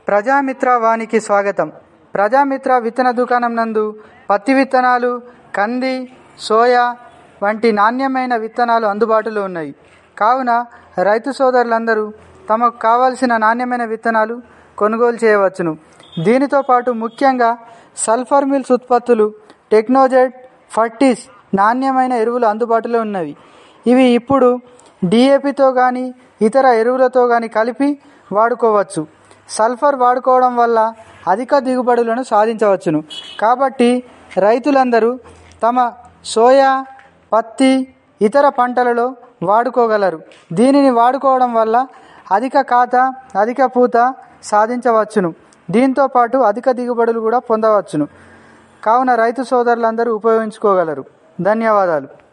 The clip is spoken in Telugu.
ప్రజామిత్ర వానికి స్వాగతం ప్రజామిత్ర విత్తన దుకాణం నందు పత్తి విత్తనాలు కంది సోయా వంటి నాణ్యమైన విత్తనాలు అందుబాటులో ఉన్నాయి కావున రైతు సోదరులందరూ తమకు కావలసిన నాణ్యమైన విత్తనాలు కొనుగోలు చేయవచ్చును దీనితో పాటు ముఖ్యంగా సల్ఫర్ మిల్స్ ఉత్పత్తులు టెక్నోజెట్ ఫర్టిస్ నాణ్యమైన ఎరువులు అందుబాటులో ఉన్నవి ఇవి ఇప్పుడు డిఏపితో కానీ ఇతర ఎరువులతో కానీ కలిపి వాడుకోవచ్చు సల్ఫర్ వాడుకోవడం వల్ల అధిక దిగుబడులను సాధించవచ్చును కాబట్టి రైతులందరూ తమ సోయా పత్తి ఇతర పంటలలో వాడుకోగలరు దీనిని వాడుకోవడం వల్ల అధిక ఖాత అధిక పూత సాధించవచ్చును దీంతో పాటు అధిక దిగుబడులు కూడా పొందవచ్చును కావున రైతు సోదరులందరూ ఉపయోగించుకోగలరు ధన్యవాదాలు